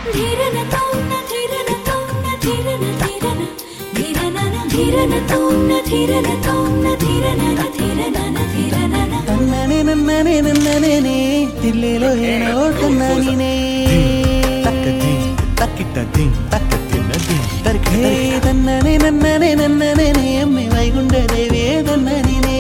ധീരന തോന്ന ധീരന തോന്ന ധീരന ധീരന ധീരനന ധീരന തോന്ന ധീരന തോന്ന ധീരനന ധീരനന ധീരനന తన్ననే నన్ననే నన్ననే దిల్లీలో ఏనో కన్నానినే హే తన్ననే నన్ననే నన్ననే అమ్మి వైగుండదేవే తన్ననినే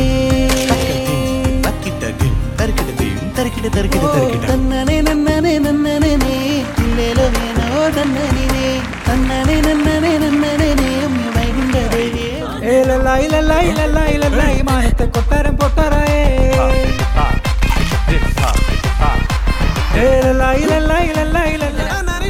తన్ననే నన్ననే నన్ననే దిల్లీలో ఏనో తన్ననినే తన్ననే నన్ననే నన్ననే అమ్మి వైగుండదేవే ഏലല്ലായി ലല്ലായി ലല്ലായി ലല്ലായി മാനത്തെ കൊട്ടാരം പൊട്ടറായേ ഏലല്ലായി ലല്ലായി ലല്ലായി ലല്ലായി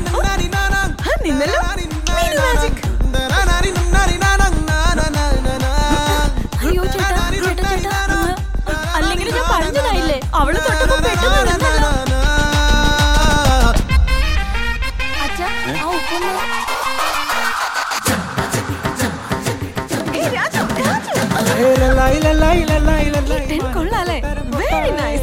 അയ്യോ ചേട്ടാ ചേട്ടാ ചേട്ടാ അല്ലെങ്കിൽ ഞാൻ പറഞ്ഞതായില്ലേ അവള് തൊട്ടപ്പോ പെട്ടെന്ന് നിന്നല്ലോ അച്ഛാ ആ ഉപ്പൊന്ന് ഏലല്ലായി ലല്ലായി ലല്ലായി ലല്ലായി ടെൻ കൊള്ളാലേ വെരി നൈസ്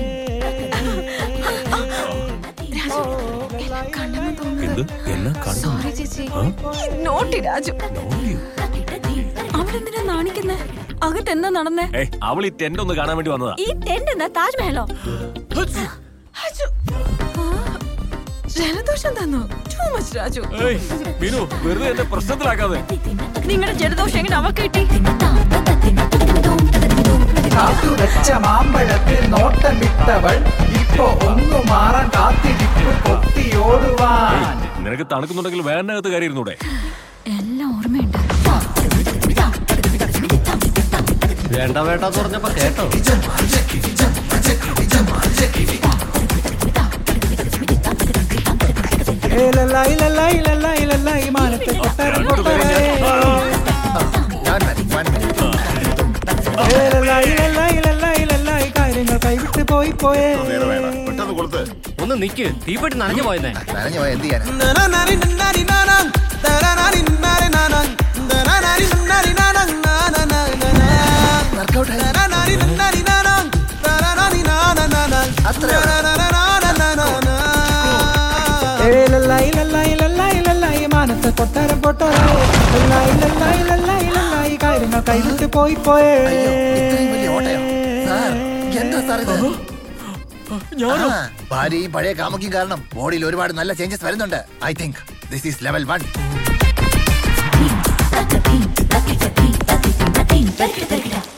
എന്ത് എല്ലാം കണ്ടു സോറി ചേച്ചി നോട്ടി രാജു അവളെന്തിനാ നാണിക്കുന്നേ അകത്ത് എന്താ നടന്നേ ഏയ് അവൾ ഈ ടെന്റ് ഒന്ന് കാണാൻ വേണ്ടി വന്നതാ ഈ ടെന്റ് എന്താ താജ്മഹലോ അച്ചു. ആ, ജലദോഷം തന്നു ടൂ മച്ച് രാജു ഏയ് വിനു വെറുതെ എന്നെ പ്രശ്നത്തിലാക്കാതെ നിങ്ങളുടെ ജലദോഷം എങ്ങനെ അവ കിട്ടി കാത്തുവെച്ച മാമ്പഴത്തിൽ നോട്ടം വിട്ടവൾ ഇപ്പൊ ഒന്നു മാറാൻ കാത്തിരിപ്പ് പൊത്തിയോടുവാൻ നിനക്ക് തണുക്കുന്നുണ്ടെങ്കിൽ വേനകത്ത് കയറി ഇരുന്നൂടെ എല്ലാം ഓർമ്മയുണ്ട് വേണ്ട വേണ്ടെന്ന് പറഞ്ഞപ്പോ കേട്ടോ ഏലല്ലായി ലല്ലായി ലല്ലായി ലല്ലായി മാനത്തെ കൊട്ടാരം പൊട്ടറായേ ഏലല്ലായി ലല്ലായി ലല്ലായി ലല്ലായി കാര്യങ്ങൾ കൈവിട്ട് പോയി പോയേ പെട്ടെന്ന് കൊടുത്ത് ഒന്ന് നിക്ക് തീപ്പെട്ടി നനഞ്ഞു പോയെന്നേ നനഞ്ഞു പോയ എന്ത് ചെയ്യാൻ ഏലല്ലായി ലല്ലായി ലല്ലായി ലല്ലായി മാനത്തെ കൊട്ടാരം പൊട്ടറായേ ലല്ലായി ലല്ലായി ലല്ലായി ലല്ലായി കാര്യങ്ങൾ കൈവിട്ട് പോയി പോയേ ഇത്രയും വലിയ ഓട്ടയോ സാർ എന്താ സാർ ഇത് ആ, ഭാര്യയും പഴയ കാമുക്കും കാരണം ബോഡിയിൽ ഒരുപാട് നല്ല ചേഞ്ചസ് വരുന്നുണ്ട് I think this is level one തക്കത്തി തക്കത്തി തക്കത്തി തക്കത്തി തക്കത്തി